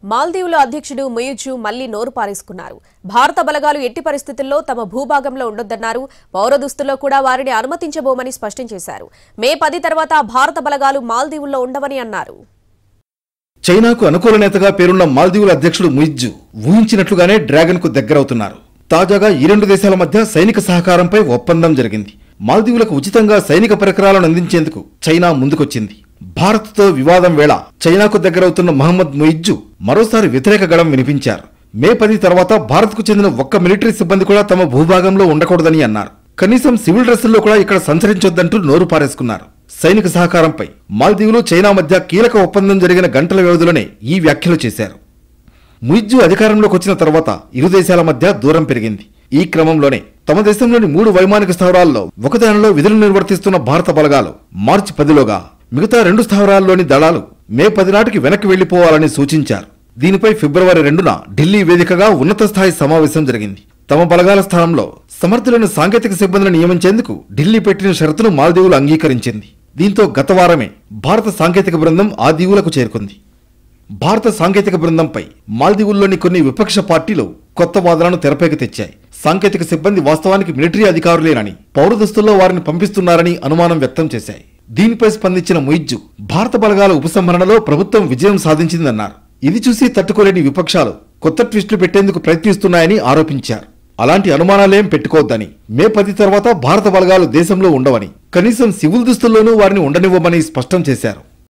మాల్దీవుల అధ్యక్షుడు ముయిజు మళ్లీ నోరు పారేసుకున్నారు భారత బలగాలు ఎట్టి పరిస్థితుల్లో తమ భూభాగంలో ఉండొద్దన్నారు పౌర దుస్తుల్లో కూడా వారిని అనుమతించబోమని స్పష్టం చేశారు మే పది తర్వాత భారత బలగాలు మాల్దీవుల్లో ఉండవని అన్నారు చైనాకు అనుకూల నేతగా పేరున్న మాల్దీవుల అధ్యక్షుడు ముయిజ్జు ఊహించినట్లుగానే డ్రాగన్ కు దగ్గరవుతున్నారు తాజాగా ఈ రెండు దేశాల మధ్య సైనిక సహకారంపై ఒప్పందం జరిగింది మాల్దీవులకు ఉచితంగా సైనిక పరికరాలను అందించేందుకు చైనా ముందుకొచ్చింది భారత్తో వివాదం వేళ చైనాకు దగ్గరవుతున్న మహమ్మద్ ముయిజ్జు మరోసారి వ్యతిరేక గళం వినిపించారు మే పది తర్వాత భారత్కు చెందిన ఒక్క మిలిటరీ సిబ్బంది కూడా తమ భూభాగంలో ఉండకూడదని అన్నారు కనీసం సివిల్ డ్రెస్సుల్లో కూడా ఇక్కడ సంచరించొద్దంటూ నోరు పారేసుకున్నారు సైనిక సహకారంపై మాల్దీవులు చైనా మధ్య కీలక ఒప్పందం జరిగిన గంటల వ్యవధిలోనే ఈ వ్యాఖ్యలు చేశారు ముయిజ్జు అధికారంలోకి వచ్చిన తర్వాత ఇరు దేశాల మధ్య దూరం పెరిగింది ఈ క్రమంలోనే తమ దేశంలోని మూడు వైమానిక స్థావరాల్లో ఒకదానిలో విధులు నిర్వర్తిస్తున్న భారత బలగాలు మార్చి పదిలోగా మిగతా రెండు స్థావరాల్లోని దళాలు మే పది నాటికి వెనక్కి వెళ్లిపోవాలని సూచించారు దీనిపై ఫిబ్రవరి రెండున ఢిల్లీ వేదికగా ఉన్నత స్థాయి సమావేశం జరిగింది తమ బలగాల స్థానంలో సమర్థులైన సాంకేతిక సిబ్బందిని నియమించేందుకు ఢిల్లీ పెట్టిన షరతును మాల్దీవులు అంగీకరించింది దీంతో గత వారమే భారత సాంకేతిక బృందం ఆ దీవులకు చేరుకుంది భారత సాంకేతిక బృందంపై మాల్దీవుల్లోని కొన్ని విపక్ష పార్టీలు కొత్త వాదనను తెరపైకి తెచ్చాయి సాంకేతిక సిబ్బంది వాస్తవానికి మిలిటరీ అధికారులేనని పౌరదస్తుల్లో వారిని పంపిస్తున్నారని అనుమానం వ్యక్తం చేశాయి దీనిపై స్పందించిన ముయిజ్జు భారత బలగాల ఉపసంహరణలో ప్రభుత్వం విజయం సాధించిందన్నారు ఇది చూసి తట్టుకోలేని విపక్షాలు కొత్త ట్విస్టులు పెట్టేందుకు ప్రయత్నిస్తున్నాయని ఆరోపించారు అలాంటి అనుమానాలేం పెట్టుకోవద్దని మే పది తర్వాత భారత బలగాలు దేశంలో ఉండవని కనీసం సివిల్ దుస్తుల్లోనూ వారిని ఉండనివ్వమని స్పష్టం చేశారు